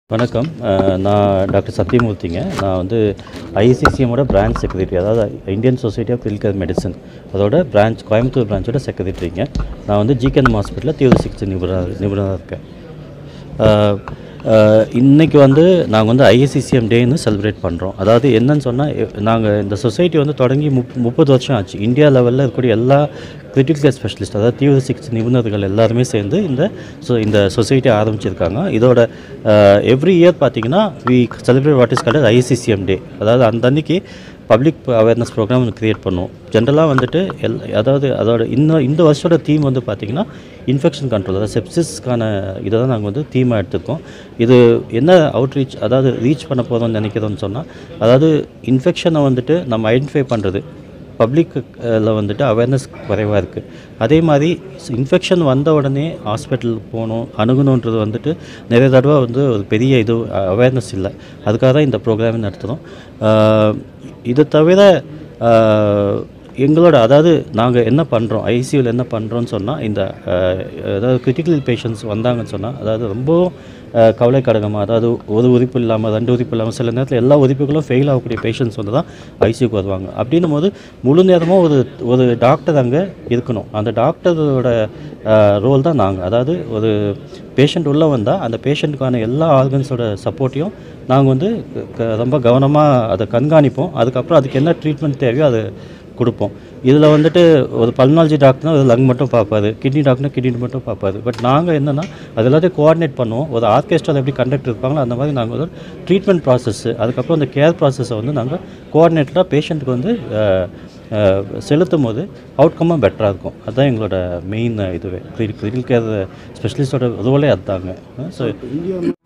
வணக்கம் அஹ், நான் டாக்டர் சத்யமூர்த்திங்க நான் வந்து ஐசிசிஎம்மோட பிரான்ச் செக்ரட்டரி அதாவது Indian society of clinical medicine அதோட பிரான்ச் கோயம்புத்தூர் பிரான்ச்சோட செக்ரட்டரிங்க நான் வந்து ஜிகன் ஹாஸ்பிட்டலில் தீவிர சிகிச்சை நிபுணர் நிபுணராக இருக்கேன் அஹ், அஹ், இன்னைக்கு வந்து நாங்கள் வந்து ஐஎஸ்சிசிஎம் டேன்னு செலிப்ரேட் பண்ணுறோம் அதாவது என்னன்னு சொன்னால் நாங்கள் இந்த சொசைட்டி வந்து தொடங்கி முப் முப்பது வருஷம் ஆச்சு இந்தியா லெவலில் இருக்கக்கூடிய எல்லா கிரிட்டிக்கல் கேர் ஸ்பெஷலிஸ்ட் அதாவது தீவிர சிகிச்சை நிபுணர்கள் எல்லாருமே சேர்ந்து இந்த ஸோ இந்த சொசைட்டி ஆரம்பிச்சிருக்காங்க இதோட எவ்ரி இயர் பார்த்தீங்கன்னா we celebrate what is called ICCM day அதாவது அந்த அன்னைக்கு பப்ளிக் அவேர்னஸ் ப்ரோக்ராம் க்ரியேட் பண்ணுவோம் ஜென்ரலாக வந்துட்டு எல் அதாவது அதோட இன்னும் இந்த வருஷோட தீம் வந்து பார்த்திங்கன்னா இன்ஃபெக்ஷன் கண்ட்ரோல் அதாவது செப்சிஸ்க்கான இதை தான் நாங்கள் வந்து தீமாக எடுத்திருக்கோம் இது என்ன அவுட்ரீச் அதாவது ரீச் பண்ண போகிறோம்னு நினைக்கிறோம்னு சொன்னால் அதாவது இன்ஃபெக்ஷனை வந்துட்டு நம்ம ஐடென்டிஃபை பண்ணுறது பப்ளிக்கில் வந்துட்டு அவேர்னஸ் குறைவாக இருக்குது அதே மாதிரி இன்ஃபெக்ஷன் வந்த உடனே ஹாஸ்பிட்டலுக்கு போகணும் அணுகணுன்றது வந்துட்டு நிறைய தடவை வந்து ஒரு பெரிய இது அவேர்னஸ் இல்லை அதுக்காக தான் இந்த ப்ரோக்ராம் நடத்துகிறோம் ஆஹ் இதை தவிர ஆஹ் எங்களோட அதாவது நாங்கள் என்ன பண்ணுறோம் ஐசியூவில் என்ன பண்ணுறோன்னு சொன்னால் இந்த ஆஹ் அதாவது கிரிட்டிக்கல் பேஷண்ட்ஸ் வந்தாங்கன்னு சொன்னால் அதாவது ரொம்ப ஆஹ் கவலைக்கடகமாக அதாவது ஒரு உறுப்பு இல்லாமல் ரெண்டு உறுப்பு இல்லாமல் சில நேரத்தில் எல்லா உறுப்புகளும் ஃபெயில் ஆகக்கூடிய பேஷண்ட்ஸ் வந்து தான் ஐசியூக்கு வருவாங்க அப்படின்னும் போது முழு நேரமும் ஒரு ஒரு டாக்டர் அங்கே இருக்கணும் அந்த டாக்டரோட ரோல் தான் நாங்கள் அதாவது ஒரு பேஷண்ட் உள்ளே வந்தால் அந்த பேஷண்ட்டுக்கான எல்லா ஆர்கன்ஸோட சப்போர்ட்டையும் நாங்கள் வந்து க- ரொம்ப கவனமாக அதை கண்காணிப்போம் அதுக்கப்புறம் அதுக்கு என்ன ட்ரீட்மெண்ட் தேவையோ அதை கொடுப்போம் இதில் வந்துட்டு ஒரு பல்னாலஜி டாக்டர்னா ஒரு லங் மட்டும் பார்ப்பாரு கிட்னி டாக்டர்னா கிட்னி மட்டும் பார்ப்பாரு பட் நாங்கள் என்னென்னா அது எல்லாத்தையும் கோஆர்டினேட் பண்ணுவோம் ஒரு ஆர்கெஸ்ட்ராவில் எப்படி கண்டக்ட் இருப்பாங்களோ அந்த மாதிரி நாங்கள் ஒரு ட்ரீட்மெண்ட் ப்ராசஸ்ஸு அதுக்கப்புறம் அந்த கேர் ப்ராசஸை வந்து நாங்கள் கோஆர்டினேட்டடாக பேஷண்ட்டுக்கு வந்து அஹ், அஹ், செலுத்தும் போது அவுட்கம்மாக பெட்டராக இருக்கும் அதுதான் எங்களோட மெயின் இதுவே கிரிட்டிக்கல் கேர் ஸ்பெஷலிஸ்டோட ரோலே அதுதாங்க ஸோ